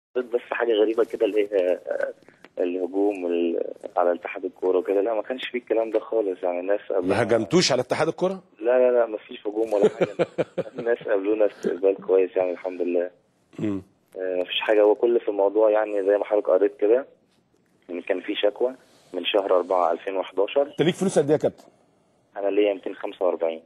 بس حاجه غريبه كده اللي هي آه، الهجوم ال- على اتحاد الكوره وكده لا ما كانش فيه الكلام ده خالص يعني الناس ما قبلونا هجمتوش على اتحاد الكره لا لا لا ما فيش هجوم ولا حاجه الناس قابلونا استقبال كويس يعني الحمد لله مم. آه، ما فيش حاجه هو كل في الموضوع يعني زي ما حضرتك قريت كده ان كان في شكوى من شهر 4 2011 انت ليك فلوس قد ايه يا كابتن انا ليا 245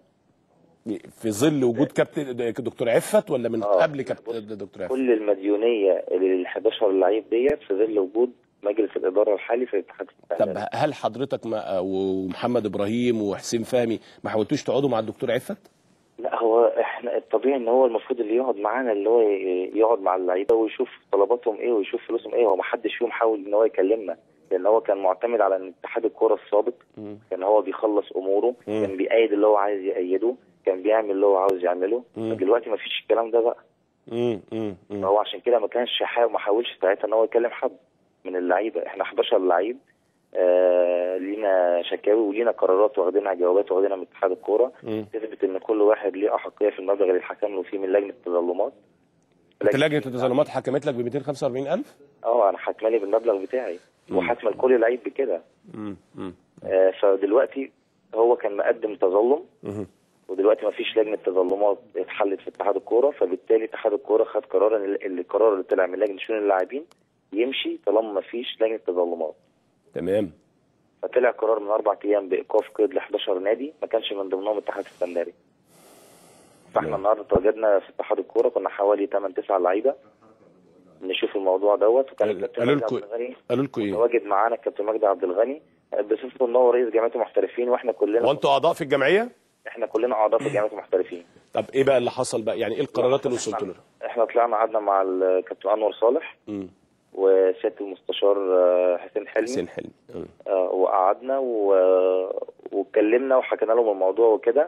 في ظل وجود كابتن دكتور عفت ولا من آه. قبل كابتن دكتور عفت كل المديونيه لل 11 لعيب ديت في ظل وجود مجلس الاداره الحالي في الاتحاد طب السعودي هل حضرتك ما ومحمد ابراهيم وحسين فهمي ما حاولتوش تقعدوا مع الدكتور عفت لا هو احنا الطبيعي ان هو المفروض اللي يقعد معانا اللي هو ي- يقعد مع اللعيبه ويشوف طلباتهم ايه ويشوف فلوسهم ايه هو ما حدش فيهم حاول ان هو يكلمنا لان هو كان معتمد على ان اتحاد الكوره السابق مم. كان هو بيخلص اموره مم. كان بيأيد اللي هو عايز يأيده كان بيعمل اللي هو عاوز يعمله مم. دلوقتي ما فيش الكلام ده بقى مم. مم. مم. فهو عشان كده ما كانش حا- ما حاولش ساعتها ان هو يكلم حد من اللعيبه احنا 11 لعيب آه لينا شكاوي ولينا قرارات واخدينها جوابات واخدينها من اتحاد الكوره مم. تثبت ان كل واحد ليه احقيه في المبلغ اللي اتحكم له فيه من لجنه التظلمات انت لجنه التظلمات حكمت لك ب 245000 اه انا حاكمالي بالمبلغ بتاعي مم. وحاكمه لكل لعيب بكده مم. مم. آه فدلوقتي هو كان مقدم تظلم مم. ودلوقتي ما فيش لجنه تظلمات اتحلت في اتحاد الكوره فبالتالي اتحاد الكوره خد قرار ان ال- القرار اللي طلع من لجنه شؤون اللاعبين يمشي طالما ما فيش لجنه تظلمات تمام فطلع قرار من اربع ايام بايقاف قيد ل 11 نادي ما كانش من ضمنهم اتحاد السكندري فاحنا تمام. النهارده تواجدنا في اتحاد الكوره كنا حوالي 8 9 لعيبه نشوف الموضوع دوت وكان قال- الكابتن قالوا مجدي لكم عبد الغني قالوا لكم ايه متواجد معانا الكابتن مجدي عبد الغني بصفته ان هو رئيس جامعه المحترفين واحنا كلنا هو انتوا اعضاء في الجمعيه احنا كلنا اعضاء في جامعه المحترفين طب ايه بقى اللي حصل بقى يعني ايه القرارات اللي وصلت لها احنا طلعنا قعدنا مع الكابتن انور صالح مم. وسياده المستشار آه، حسين حلمي حسين حلمي مم. آه، وقعدنا و- واتكلمنا وحكينا لهم الموضوع وكده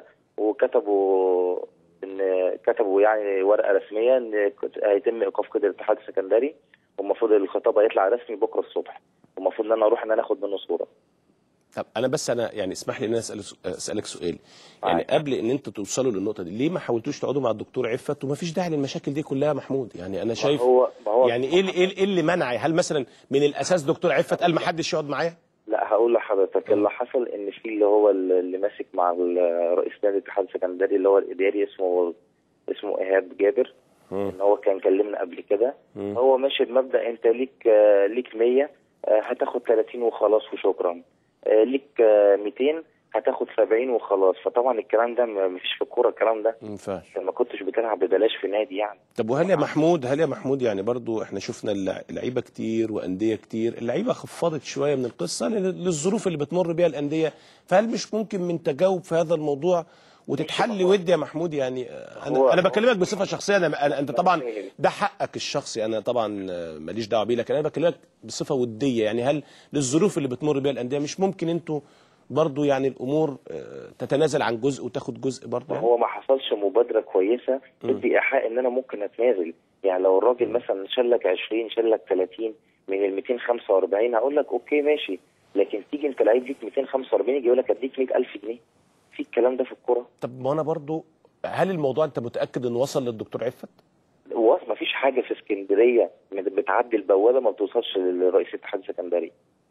وكتبوا ان كتبوا يعني ورقه رسميه ان كت- هيتم ايقاف قيد الاتحاد السكندري والمفروض الخطاب هيطلع رسمي بكره الصبح والمفروض ان انا اروح ان انا اخد منه صوره طب انا بس انا يعني اسمح لي ان انا اسال اسالك سؤال يعني عادي. قبل ان انتوا توصلوا للنقطه دي ليه ما حاولتوش تقعدوا مع الدكتور عفت وما فيش داعي للمشاكل دي كلها يا محمود يعني انا شايف ما هو ما هو يعني ايه اللي- ايه إيه اللي منع هل مثلا من الاساس دكتور عفت قال ما حدش يقعد معايا لا هقول لحضرتك اللي حصل ان في اللي هو اللي ماسك مع ال- رئيس نادي الاتحاد السكندري اللي هو الاداري اسمه اسمه ايهاب جابر مم. ان هو كان كلمنا قبل كده مم. هو ماشي بمبدا انت ليك آه، ليك 100 آه، هتاخد 30 وخلاص وشكرا آه، ليك آه، 200 هتاخد 70 وخلاص فطبعا الكلام ده ما مفيش في الكوره الكلام ده ما ينفعش ما كنتش بتلعب ببلاش في نادي يعني طب وهل يا محمود هل يا محمود يعني برضو احنا شفنا اللع- اللعيبه كتير وانديه كتير اللعيبه خفضت شويه من القصه لل- للظروف اللي بتمر بيها الانديه فهل مش ممكن من تجاوب في هذا الموضوع وتتحل ود يا محمود يعني آه، هو- انا انا هو- بكلمك بصفه شخصيه انا أنا- انت طبعا ده حقك الشخصي انا طبعا آه، ماليش دعوه بيه لكن انا بكلمك بصفه وديه يعني هل للظروف اللي بتمر بيها الانديه مش ممكن انتوا برضو يعني الامور آه، تتنازل عن جزء وتاخد جزء برضو ما يعني؟ هو ما حصلش مبادره كويسه تدي ايحاء ان انا ممكن اتنازل يعني لو الراجل مثلا شلك 20 شلك 30 من ال 245 هقول لك اوكي ماشي لكن تيجي انت لعيب ليك 245 يجي يقول لك اديك 100000 جنيه في الكلام ده في الكوره طب ما انا برضو هل الموضوع انت متاكد انه وصل للدكتور عفت؟ ما فيش حاجه في اسكندريه بتعدي البوابه ما بتوصلش لرئيس الاتحاد السكندري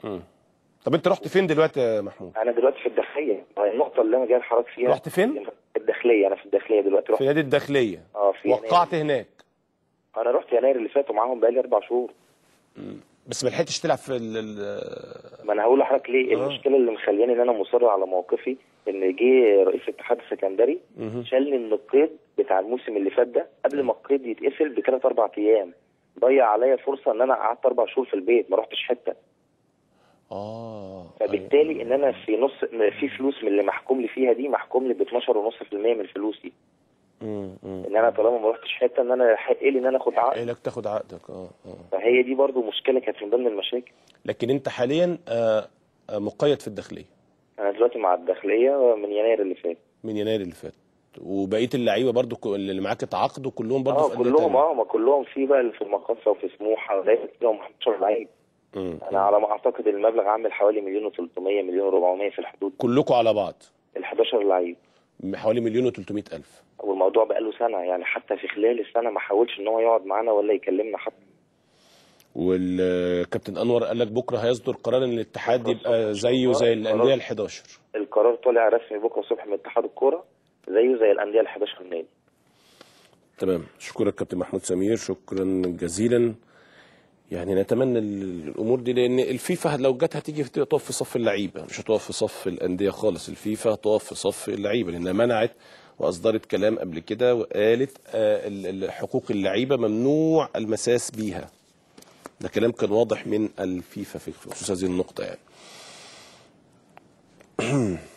طب انت رحت فين دلوقتي يا محمود؟ انا دلوقتي في الداخليه النقطه اللي انا جاي الحركه فيها رحت فين؟ الداخليه انا في الداخليه دلوقتي رحت في نادي الداخليه اه في يناير. وقعت هناك انا رحت يناير اللي فات ومعاهم بقالي اربع شهور بس ما لحقتش تلعب في ال- ال- ما انا هقول لحضرتك ليه آه. المشكله اللي مخلياني ان انا مصر على موقفي ان جه رئيس الاتحاد السكندري مهم. شالني من القيد بتاع الموسم اللي فات ده قبل ما القيد يتقفل بثلاث اربع ايام ضيع عليا فرصه ان انا قعدت اربع شهور في البيت ما رحتش حته اه فبالتالي ان انا في نص في فلوس من اللي محكوم لي فيها دي محكوم لي ب 12.5% من فلوسي امم امم ان انا طالما ما رحتش حته ان انا حق لي ان انا اخد عقد لك تاخد عقدك اه اه فهي دي برضو مشكله كانت من ضمن المشاكل لكن انت حاليا آه آه، مقيد في الداخليه انا دلوقتي مع الداخليه من يناير اللي فات من يناير اللي فات وبقيه اللعيبه برضو ك- اللي معاك اتعاقدوا كلهم برضو اه في أندية كلهم تانية. اه ما كلهم في بقى اللي في المقاصه وفي سموحه ولكن فيهم 11 لعيب مم. انا على ما اعتقد المبلغ عامل حوالي مليون و300 مليون و400 في الحدود كلكم على بعض ال 11 لعيب حوالي مليون و300 الف والموضوع بقى له سنه يعني حتى في خلال السنه ما حاولش ان هو يقعد معانا ولا يكلمنا حتى والكابتن انور قال لك بكره هيصدر قرار ان الاتحاد يبقى زيه زي الانديه ال 11 القرار طالع رسمي بكره الصبح من اتحاد الكوره زيه زي الانديه ال 11 نادي تمام اشكرك كابتن محمود سمير شكرا جزيلا يعني نتمنى ال- الامور دي لان الفيفا لو جت هتيجي تقف في صف اللعيبه مش هتقف في صف الانديه خالص الفيفا هتقف في صف اللعيبه لانها منعت واصدرت كلام قبل كده وقالت آه، ال- ال- حقوق اللعيبه ممنوع المساس بيها ده كلام كان واضح من الفيفا في خصوص هذه النقطه يعني